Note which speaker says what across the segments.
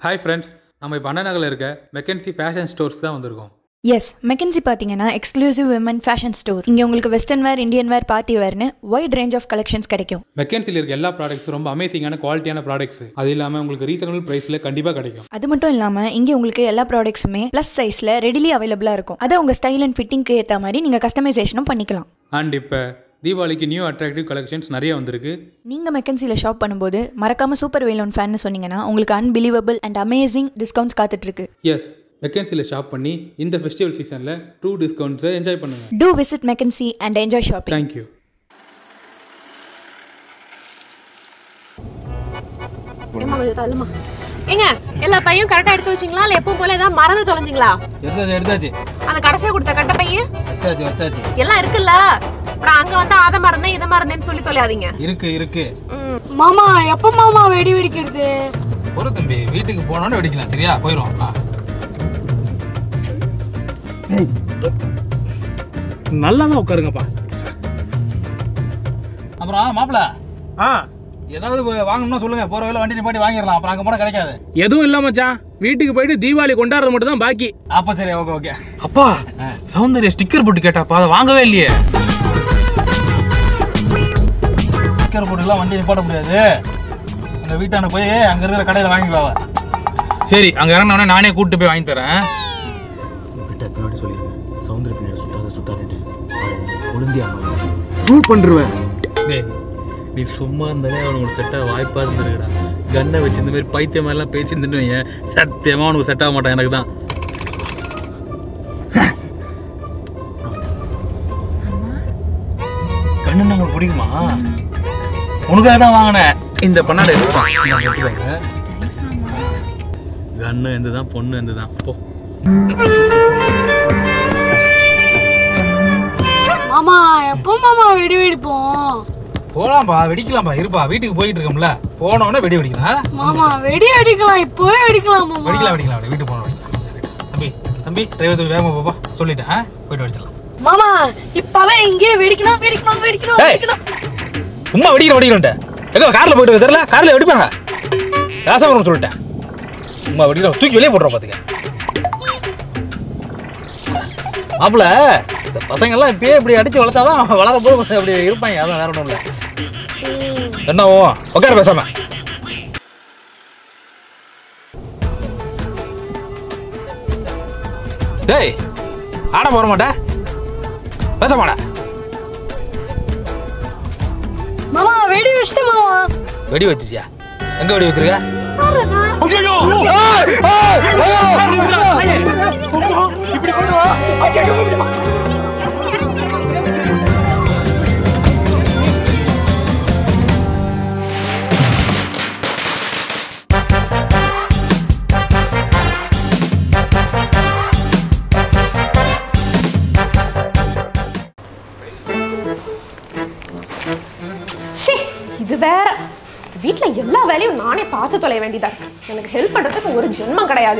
Speaker 1: Hi friends நம்ம இப்போ அண்ணா நகரில் இருக்க மெக்கன்சி ஃபேஷன் ஸ்டோர்ஸ் தான் வந்திருக்கோம்
Speaker 2: எஸ் மெக்கன்சி பார்த்தீங்கன்னா எக்ஸ்க்ளூசிவ் விமன் ஃபேஷன் ஸ்டோர் இங்கே உங்களுக்கு western wear Indian wear party வேர்னு வைட் ரேஞ்ச் ஆஃப் கலெக்ஷன்ஸ் கிடைக்கும்
Speaker 1: மெக்கன்சியில் இருக்க எல்லா ப்ராடக்ட்ஸும் ரொம்ப அமேசிங்கான குவாலிட்டியான ப்ராடக்ட்ஸ் அது இல்லாமல் உங்களுக்கு ரீசனபிள் ப்ரைஸில் கண்டிப்பாக கிடைக்கும்
Speaker 2: அது மட்டும் இல்லாமல் இங்கே உங்களுக்கு எல்லா ப்ராடக்ட்ஸுமே ப்ளஸ் சைஸில் ரெடிலி அவைலபிளாக இருக்கும் அதை உங்கள் ஸ்டைல் அண்ட் ஃபிட்டிங்க்கு ஏற்ற மாதிரி நீங்கள் கஸ்டமைசேஷனும் பண்ணிக்கலாம்
Speaker 1: அண்ட் இப்போ தீபாவளிக்கு நியூ அட்ராக்டிவ் கலெக்ஷன்ஸ் நிறைய வந்திருக்கு
Speaker 2: நீங்கள் மெக்கன்சியில் ஷாப் பண்ணும்போது மறக்காமல் சூப்பர் வேலோன் ஃபேன்னு சொன்னீங்கன்னா உங்களுக்கு அன்பிலீவபிள் அண்ட் அமேசிங் டிஸ்கவுண்ட்ஸ் காத்துட்ருக்கு
Speaker 1: எஸ் மெக்கன்சியில் ஷாப் பண்ணி இந்த ஃபெஸ்டிவல் சீசனில் டூ டிஸ்கவுண்ட்ஸை என்ஜாய் பண்ணுங்கள்
Speaker 2: do visit Mackenzie and enjoy shopping
Speaker 1: thank you
Speaker 3: ஏம்மா கொஞ்சம் தள்ளுமா ஏங்க எல்லா பையும் கரெக்டா எடுத்து வச்சிங்களா இல்ல எப்பவும் போல ஏதாவது மறந்து தொலைஞ்சிங்களா
Speaker 4: எடுத்தாச்சு எடுத்தாச்சு
Speaker 3: அந்த கடைசியா கொடுத்த கட்ட பையன்
Speaker 4: வச்சாச்சு வச்சாச்சு
Speaker 3: எல்லாம் இருக்குல்ல அப்புறம் அங்க வந்து அதை மறந்தேன் இதை மறந்தேன்னு சொல்லி தொலையாதீங்க
Speaker 4: இருக்கு இருக்கு
Speaker 5: மாமா எப்ப மாமா வெடி வெடிக்கிறது
Speaker 4: ஒரு தம்பி வீட்டுக்கு போனோன்னு வெடிக்கலாம் சரியா போயிடும் நல்லா தான் உட்காருங்கப்பா அப்புறம் மாப்பிள
Speaker 6: ஆ
Speaker 4: ஏதாவது வ- வாங்கணும்னா சொல்லுங்க போற வேலை வண்டி நிப்பாட்டி வாங்கிடலாம் அப்புறம் அங்க போனா கிடைக்காது
Speaker 6: எதுவும் இல்ல மச்சான் வீட்டுக்கு போயிட்டு தீபாவளி கொண்டாடுறது மட்டும் தான் பாக்கி
Speaker 4: அப்ப சரி ஓகே ஓகே அப்பா சௌந்தர்யா ஸ்டிக்கர் போட்டு கேட்டாப்பா அதை வாங்கவே இல்லையே ஸ்டிக்கர் போட்டுலாம் வண்டி நிப்பாட்ட முடியாது அந்த வீட்டான போய் அங்க இருக்கிற கடையில வாங்கிக்குவாங்க சரி அங்க இறங்கினோடனே நானே கூட்டிட்டு போய் வாங்கி தரேன்
Speaker 7: கிட்ட எத்தனை சொல்லியிருக்கேன் சவுந்தர பின்னாடி சுட்டாத சுட்டாருன்ட்டு கொழுந்தியா மாதிரி
Speaker 4: ஷூட் பண்ணிருவேன் டேய் நீ சும்மா இருந்தாலே அவனுக்கு செட் ஆக வாய்ப்பா இருந்திருக்கடா கன்னை வச்சு இந்த மாதிரி பைத்திய மாதிரிலாம் பேசியிருந்துட்டு வையேன் சத்தியமா அவனுக்கு செட் ஆக மாட்டான் எனக்கு தான் கண்ணு உங்களுக்கு பிடிக்குமா உனக்காக தான் வாங்கினேன் இந்த பண்ணாடை எடுத்துக்கோங்க கண்ணு எந்த தான் பொண்ணு எந்த தான் போ
Speaker 5: மாமா எப்போ மாமா வெடி வெடிப்போம்
Speaker 4: போலாம்பா வெடிக்கலாம்பா இருப்பா வீட்டுக்கு போயிட்டு இருக்கோம்ல போனோடனே வெடி வெடிக்கலாம்
Speaker 5: மாமா வெடி வெடிக்கலாம் இப்போவே வெடிக்கலாம் மாமா
Speaker 4: வெடிக்கலாம் வெடிக்கலாம் அப்படி வீட்டுக்கு போனோம் தம்பி தம்பி டிரைவர் தம்பி வேகமா போப்பா சொல்லிட்டேன் ஆ? போயிட்டு வெடிச்சிடலாம்
Speaker 5: மாமா இப்பவே இங்கே வெடிக்கணும் வெடிக்கணும் வெடிக்கணும்
Speaker 4: ஏய்.
Speaker 5: வெடிக்கணும்
Speaker 4: சும்மா வெடிக்கிற வெடிக்கிறோன்ட்டு எங்க கார்ல போயிட்டு தெரியல கார்ல வெடிப்பாங்க ராசவரம் சொல்லிட்டேன் சும்மா வெடிக்கிற தூக்கி வெளியே போடுறோம் பாத்துக்க மாப்பிள இந்த பசங்க எல்லாம் இப்பயே இப்படி அடிச்சு வளர்த்தாதான் வளர போது அப்படி இருப்பாங்க அதான் வேற ஒன்றும் இல்லை என்னவோ உட்கார பேசாம டேய் ஆட போற மாட்டேன் பேச மாட்டேன்
Speaker 5: மாமா வெடி வச்சிட்டேன் மாமா
Speaker 4: வெடி வச்சிருக்கியா எங்க வெடி வச்சிருக்க
Speaker 3: ச்சே இது வேற வீட்ல எல்லா வேலையும் நானே பார்த்து தொலைய வேண்டியதா இருக்கு எனக்கு ஹெல்ப் பண்றதுக்கு ஒரு ஜென்மம் கிடையாது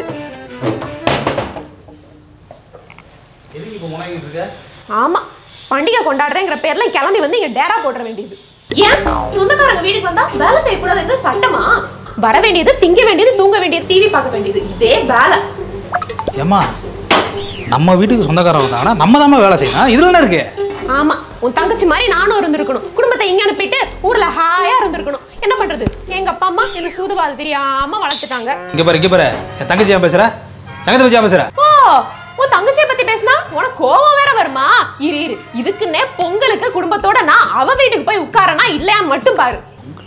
Speaker 3: ஆமா பண்டிகை கொண்டாடுறேங்கிற பேர்ல கிளம்பி வந்து இங்க டேரா போட்டுற வேண்டியது ஏன் சொந்தக்காரங்க வீட்டுக்கு வந்தா வேலை செய்யக்கூடாதுங்கிற சட்டமா வர வேண்டியது திங்க வேண்டியது தூங்க வேண்டியது டிவி பார்க்க வேண்டியது இதே வேலை
Speaker 4: ஏம்மா நம்ம வீட்டுக்கு சொந்தக்காரன் வந்தாங்கன்னா நம்ம தான் வேலை செய்யணும் இதுல என்ன இருக்கு
Speaker 3: ஆமா உன் தங்கச்சி மாதிரி நானும் இருந்திருக்கணும் குடும்பத்தை இங்க அனுப்பிட்டு ஊர்ல ஹாயா இருந்திருக்கணும் என்ன பண்றது எங்க அப்பா அம்மா என்ன சூதுவாது தெரியாம வளர்த்துட்டாங்க
Speaker 4: இங்க பாரு இங்க பாரு என் தங்கச்சி ஏன் பேசுற தங்கச்சி பத்தி ஏன் பேசுற
Speaker 3: ஓ உன் தங்கச்சியை பத்தி பேசினா உனக்கு கோவம் வேற வருமா இரு இரு இதுக்குன்னே பொங்கலுக்கு குடும்பத்தோட நான் அவ வீட்டுக்கு போய் உட்காரனா இல்லையா மட்டும் பாரு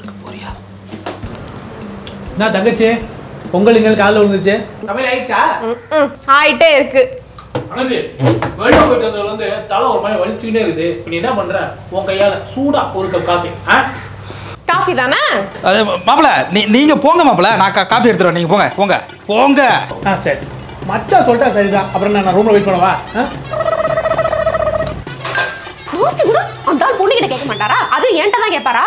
Speaker 6: நான் தங்கச்சி பொங்கலுங்கள் காலைல விழுந்துச்சு சமையல் ஆயிடுச்சா
Speaker 3: ம், ம், ஆயிட்டே இருக்கு
Speaker 6: அனந்தி வெளியே போயிட்டு வந்ததுல வந்து தலை ஒரு மாதிரி வலிச்சுக்கிட்டே இருக்குது இப்ப நீ என்ன பண்ற உன் கையால சூடா ஒரு கப் காஃபி ஆ
Speaker 3: காஃபி தானே
Speaker 4: அது மாப்பிள நீ நீங்க போங்க மாப்பிள நான் கா- காஃபி எடுத்துறேன் நீங்க போங்க போங்க போங்க
Speaker 6: ஆ சரி மச்சான் சொல்லிட்டா சரிதான் அப்புறம் நான் ரூம்ல வெயிட் பண்ணவா ஆ?
Speaker 3: காஃபி கூட அந்த ஆள் பொண்ணுகிட்ட கேட்க மாட்டாரா அது என்கிட்ட தான் கேட்பாரா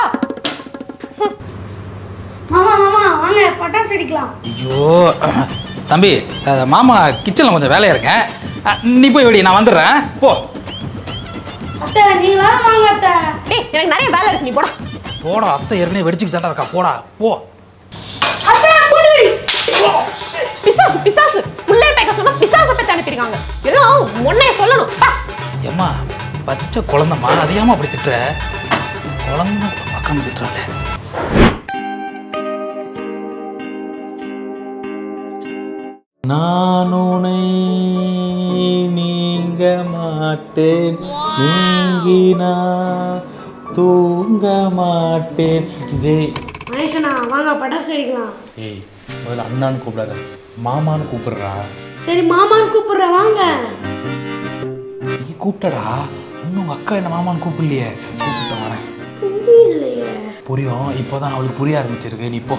Speaker 5: மாமா மாமா வாங்க பட்டாசு வெடிக்கலாம்
Speaker 4: ஐயோ தம்பி அஹ், மாமா கிச்சன்ல கொஞ்சம் வேலையா இருக்கேன் அஹ், நீ போய் வெடி நான் வந்துடுறேன் போ
Speaker 5: அத்தை நீங்களா வாங்க அத்தை
Speaker 3: டேய் எனக்கு நிறைய வேலை இருக்கு நீ போடா
Speaker 4: போடா அத்தை ஏற்கனவே வெடிச்சுக்கு தாண்டா இருக்கா போடா போ
Speaker 5: அத்தை பூண்டு வெடி
Speaker 3: பிசாசு பிசாசு புள்ளைய பேக்க சொன்னா பிசாச பெத்து அனுப்பியிருக்காங்க எல்லாம் உன்னைய சொல்லணும் பா.
Speaker 4: ஏம்மா பச்சை குழந்தம்மா அதையாம அப்படி திட்டுற குழந்தை பக்கம் திட்டுறாளே நான் உனை நீங்க மாட்டேன் நீங்கினா தூங்க மாட்டேன் ஜெய்
Speaker 5: மகேஷனா வாங்க பட்டாசு வெடிக்கலாம்
Speaker 4: ஏய் முதல்ல அண்ணான்னு கூப்பிடாத மாமான்னு கூப்பிடுறா
Speaker 5: சரி மாமான்னு கூப்பிடுறேன் வாங்க
Speaker 4: நீ கூப்பிட்டடா இன்னும் உங்க அக்கா என்ன மாமான்னு கூப்பிடலையே கூப்பிட்டு வரேன்
Speaker 5: இல்லையே
Speaker 4: புரியும் இப்போதான் அவளுக்கு புரிய ஆரம்பிச்சிருக்கு நீ போ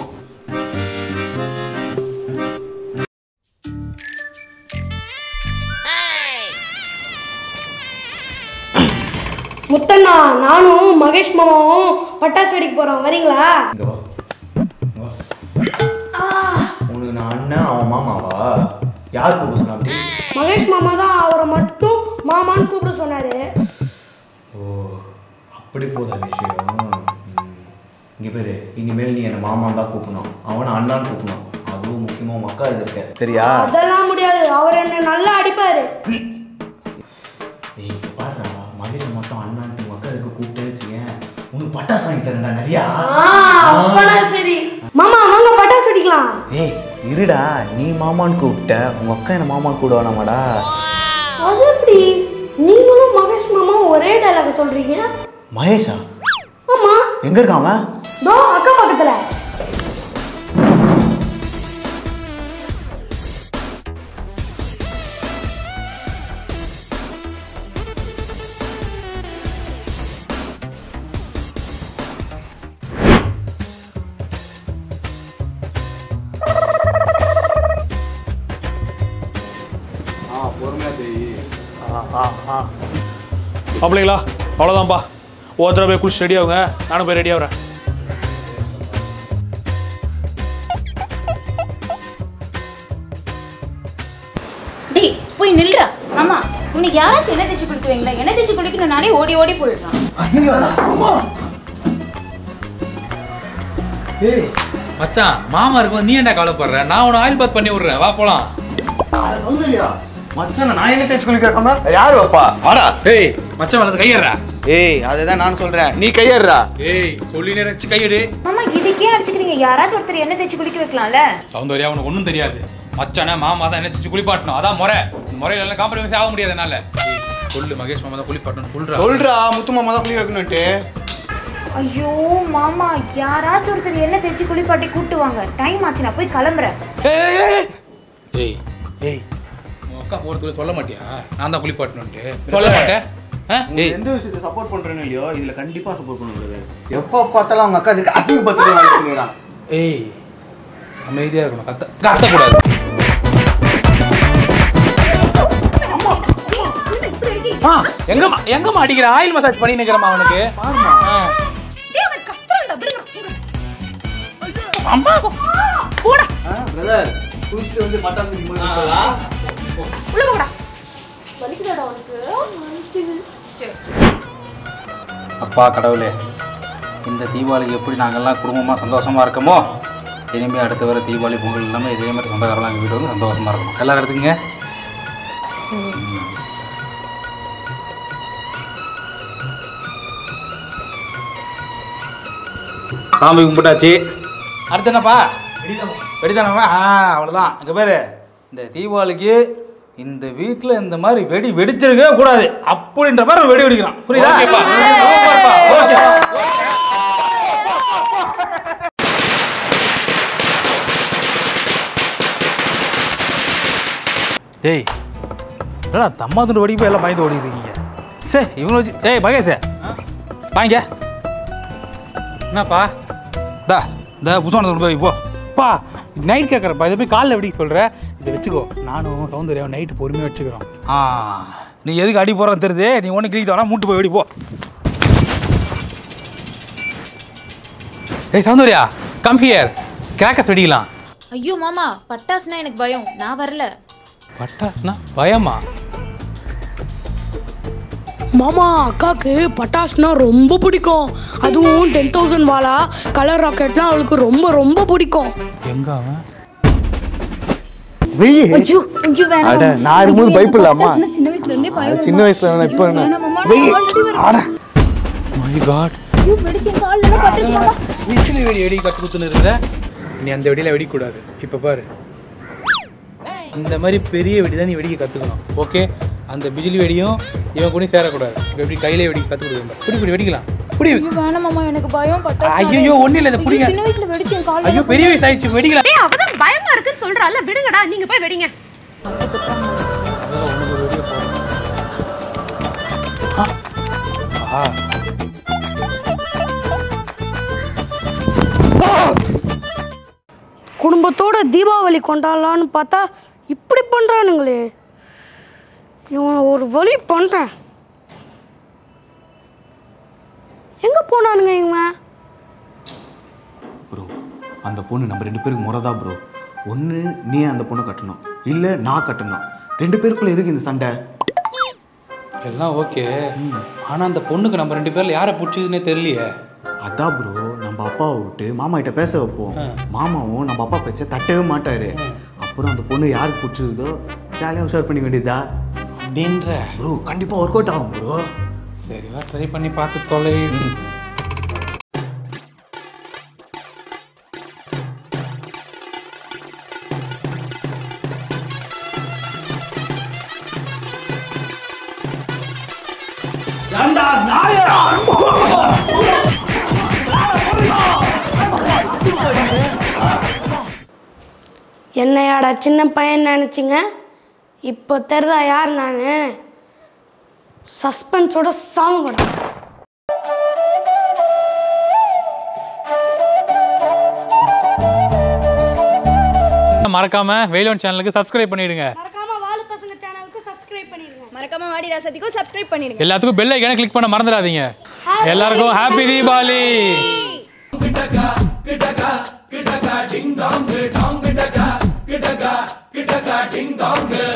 Speaker 5: முத்தண்ணா நானும் மகேஷ் மாமாவும் பட்டாசு வெடிக்க போறோம் வரீங்களா
Speaker 7: இங்க வா இங்க வா. உனக்கு நான் அண்ணன் அவன் மாமாவா யார் கூப்பிட சொன்னா அப்படி
Speaker 5: மகேஷ் மாமா தான் அவரை மட்டும் மாமான்னு கூப்பிட சொன்னாரு
Speaker 7: ஓ அப்படி போதா விஷயம் ம். இங்க பேரு இனிமேல் நீ என்னை மாமான் தான் கூப்பிடணும் அவனை அண்ணான்னு கூப்பிடணும் அதுவும் முக்கியமா உங்க அக்கா இது இருக்க சரியா
Speaker 5: அதெல்லாம் முடியாது அவர் என்ன நல்லா அடிப்பாரு
Speaker 7: ஏய் பாருடா மகேஷ் மட்டும் அண்ணான்ட்டு உங்க அக்கா இதுக்கு கூப்பிட்டே வச்சுக்கேன் உனக்கு பட்டாசு வாங்கி தரேன்டா நிறையா
Speaker 5: ஆ அப்பனா சரி மாமா வாங்க பட்டாசு வெடிக்கலாம்
Speaker 7: ஏய் இருடா நீ மாமான்னு கூப்பிட்ட உங்க அக்கா என்ன மாமான்னு கூட வேணாமாடா
Speaker 5: அது எப்படி நீங்களும் மகேஷ் மாமாவும் ஒரே டைலாக் சொல்றீங்க
Speaker 7: மகேஷா
Speaker 5: ஆமா
Speaker 7: எங்க இருக்கான் அவன்
Speaker 5: தோ அக்கா பக்கத்துல
Speaker 6: அப்படிங்களா அவ்வளோதான்ப்பா ஒருத்தர போய் குளிச்சு ரெடி ஆகுங்க நானும் போய் ரெடி ஆகுறேன்
Speaker 2: டேய் போய் நில்றா மாமா உனக்கு யாராச்சும் என்ன தேய்ச்சி குளிக்குவீங்களா என்ன தேய்ச்சி குளிக்கணும் நானே ஓடி ஓடி போயிடுறான்
Speaker 4: ஏய் மச்சான் மாமா இருக்கும் நீ என்ன கவலைப்படுற நான் உன ஆயில் பாத் பண்ணி விடுறேன் வா போலாம்
Speaker 7: மச்சான் நான் என்ன தேய்ச்சி குளிக்காம யார் வைப்பா வாடா
Speaker 4: ஏய் மச்சான் வலது கையறா
Speaker 7: ஏய் அதுதான் நான் சொல்றேன் நீ கையேறா
Speaker 4: ஏய் சொல்லி நினைச்சு கையெடு
Speaker 2: மாமா இதுக்கே அடிச்சுக்கிறீங்க யாராச்சும் ஒருத்தர் என்ன தேய்ச்சி குளிக்க வைக்கலாம்ல
Speaker 4: சௌந்தர்யா உனக்கு ஒன்றும் தெரியாது மச்சானே மாமா தான் என்ன செஞ்சு குளிப்பாட்டணும் அதான் முறை இந்த முறையில எல்லாம் காம்ப்ரமைஸ் ஆக முடியாது என்னால ஏய், சொல்லு மகேஷ் மாமா தான் குளிப்பாட்டணும் சொல்றா
Speaker 7: சொல்றா முத்து மாமா தான் குளி வைக்கணும்ட்டு
Speaker 2: ஐயோ மாமா யாராச்சும் ஒருத்தர் என்ன தேய்ச்சி குளிப்பாட்டி கூட்டு வாங்க டைம் ஆச்சு நான் போய் கிளம்புறேன்
Speaker 4: ஏய், ஏய், ஏய். ஏய்
Speaker 7: ஏய்
Speaker 4: உன் அக்கா ஒருத்தர் சொல்ல மாட்டியா நான் தான் குளிப்பாட்டணும்ட்டு சொல்ல மாட்டேன் ஆ? ஏய்
Speaker 7: எந்த விஷயத்தை சப்போர்ட் பண்றேன்னு இல்லையோ இதுல கண்டிப்பா சப்போர்ட் பண்ணுறது எப்போ பார்த்தாலும் அவங்க அக்கா இதுக்கு அசிங்க பத்திரிக்கை
Speaker 4: ஏய் அமைதியா இருக்கணும் கத்த கத்தக்கூடாது ஆ எங்கம்மா எங்கம்மா அடிக்கிற ஆயில் மசாஜ் பண்ணி நிக்கிறமா அவனுக்கு ஆ. அம்மா
Speaker 7: பிரதர் குளிச்சுட்டு வந்து பட்டாசு
Speaker 3: உள்ள போடா
Speaker 4: அப்பா கடவுளே இந்த தீபாவளிக்கு எப்படி நாங்கள்லாம் குடும்பமாக சந்தோஷமாக இருக்கோமோ இனிமேல் அடுத்த வர தீபாவளி பொங்கல் எல்லாமே இதே மாதிரி சொந்தக்காரலாம் எங்கள் வீடு வந்து சந்தோஷமாக இருக்கணும் எல்லாரும் எடுத்துக்கங்க ம். சாமி கும்பிட்டாச்சு அடுத்து என்னப்பா வெடிதானப்பா ஆ அவ்வளோதான் இங்கே பேர் இந்த தீபாவளிக்கு இந்த வீட்டில் இந்த மாதிரி வெடி வெடிச்சிருக்கவே கூடாது அப்படின்ற மாதிரி வெடி வெடிக்கிறான் புரியுதா ஓகே ஏய் என்னடா தம்மா துண்டு வெடிக்க போய் எல்லாம் பயந்து ஓடிக்கிறீங்க சே இவங்க வச்சு ஏய் மகேஷ் வாங்க என்னப்பா தா இந்த புதுசான கொண்டு போய் போ பா நைட் கேட்குறப்பா இதை போய் காலைல வெடிக்க சொல்கிற இதை வச்சுக்கோ நானும் சௌந்தர்யாவும் நைட்டு பொறுமையாக வச்சுக்கிறோம் ஆ நீ எதுக்கு அடி போகிறான்னு தெரியுது நீ ஒன்று கிளிக்க வேணா மூட்டு போய் வெடி போ ஏய் சௌந்தர்யா கம் ஹியர் கிராக்கர்ஸ் வெடிக்கலாம்
Speaker 2: ஐயோ மாமா பட்டாசுனா எனக்கு பயம் நான் வரல
Speaker 4: பட்டாசுனா பயமா
Speaker 5: மாமா அக்காவுக்கு பட்டாசுனா ரொம்ப பிடிக்கும் அதுவும் டென் தௌசண்ட் வாலா கலர் ராக்கெட்லாம் அவளுக்கு ரொம்ப ரொம்ப பிடிக்கும்
Speaker 4: எங்க அவன்
Speaker 7: வெய்
Speaker 2: ஐயோ ஐயோ வேணாம்
Speaker 7: அட
Speaker 2: மாமா.
Speaker 7: நான் இருக்கும்போது
Speaker 2: ஐயோ,
Speaker 7: பயப்படல
Speaker 2: எனக்கு
Speaker 7: அம்மா
Speaker 2: பட்டாசுனா சின்ன வயசுல இருந்தே பயம்
Speaker 7: அது சின்ன
Speaker 2: மாமா.
Speaker 7: வயசுல நான் இப்போ
Speaker 2: ஐயோ,
Speaker 7: என்ன
Speaker 2: வேணாம் மாமா, நான்
Speaker 7: வெய்
Speaker 2: already ஒரு-
Speaker 7: அட
Speaker 1: மை காட்
Speaker 2: ஐயோ, வெடிச்சு என் கால்ல எல்லாம் பட்டுச்சு மாமா.
Speaker 1: விசில் வெடி வெடி கற்று குத்துன்னு இருக்கிற நீ அந்த வெடியில் வெடிக்கூடாது இப்போ பாரு இந்த மாதிரி பெரிய வெடி தான் நீ வெடிக்க கற்றுக்கணும் ஓகே அந்த பிஜிலி வெடியும் இவன் கூட சேரக்கூடாது இப்போ எப்படி கையிலே வெடிக்க கற்றுக் கொடுக்கணும் இப்படி இப்படி வெடிக்கலாம் இப்படி
Speaker 2: ஐயோ, வேணாம் மாமா, எனக்கு பயம் பட்டாசுனாலே.
Speaker 1: ஐயோ ஒன்றும் இல்லை இதை
Speaker 2: ஐயோ,
Speaker 1: பிடிங்க
Speaker 2: சின்ன வயசுல வெடிச்சு என் கால்ல
Speaker 1: ஐயோ
Speaker 2: எல்லாம்
Speaker 1: பெரிய வயசு ஆயிடுச்சு வெடிக்கலாம்
Speaker 3: ஏய் அவதான் பயமா இருக்குன்னு சொல்றால விடுங்கடா நீங்க போய் வெடிங்க
Speaker 1: ஆ
Speaker 5: குடும்பத்தோட தீபாவளி கொண்டாடலான்னு பார்த்தா இப்படி பண்ணுறானுங்களே இவன் ஒரு வழி பண்ணுறேன் எங்கே போனானுங்க இவன்
Speaker 7: ப்ரோ அந்த பொண்ணு நம்ம ரெண்டு பேருக்கு முறை தான் ப்ரோ ஒன்று நீ அந்த பொண்ணை கட்டணும் இல்லை நான் கட்டணும் ரெண்டு பேருக்குள்ள எதுக்கு இந்த சண்டை
Speaker 1: எல்லாம் ஓகே ஆனால் அந்த பொண்ணுக்கு நம்ம ரெண்டு பேரில் யாரை பிடிச்சதுன்னே தெரியலையே
Speaker 7: அதான் ப்ரோ நம்ம அப்பாவை விட்டு மாமா கிட்ட பேச வைப்போம் மாமாவும் நம்ம அப்பா பேச்ச தட்டவே மாட்டாரு அப்புறம் அந்த பொண்ணு யாருக்கு பிடிச்சதோ ஜாலியாக உஷார் பண்ணிக்க வேண்டியதா
Speaker 1: அப்படின்ற
Speaker 7: ப்ரோ கண்டிப்பாக ஒர்க் அவுட் ஆகும் ப்ரோ
Speaker 1: சரிவா ட்ரை பண்ணி பார்த்து தொலை
Speaker 5: என்னையாடா சின்ன பையன் நினச்சிங்க இப்போ தெரிதா யார் நான் சஸ்பென்ஸோட சாங்கடா
Speaker 1: மறக்காம வெயிலோன் சேனலுக்கு சப்ஸ்கிரைப் பண்ணிடுங்க
Speaker 5: மறக்காம வாலு பசங்க சேனலுக்கு சப்ஸ்கிரைப் பண்ணிடுங்க
Speaker 2: மறக்காம வாடி ராசதிக்கும் சப்ஸ்கிரைப் பண்ணிடுங்க
Speaker 1: எல்லாத்துக்கும் பெல் ஐக்கான கிளிக் பண்ண மறந்துடாதீங்க எல்லாருக்கும் ஹாப்பி தீபாவளி
Speaker 8: கிடகா கிடகா டிங் டாங் டாங் கிடகா கிடகா கிடகா டிங் டாங்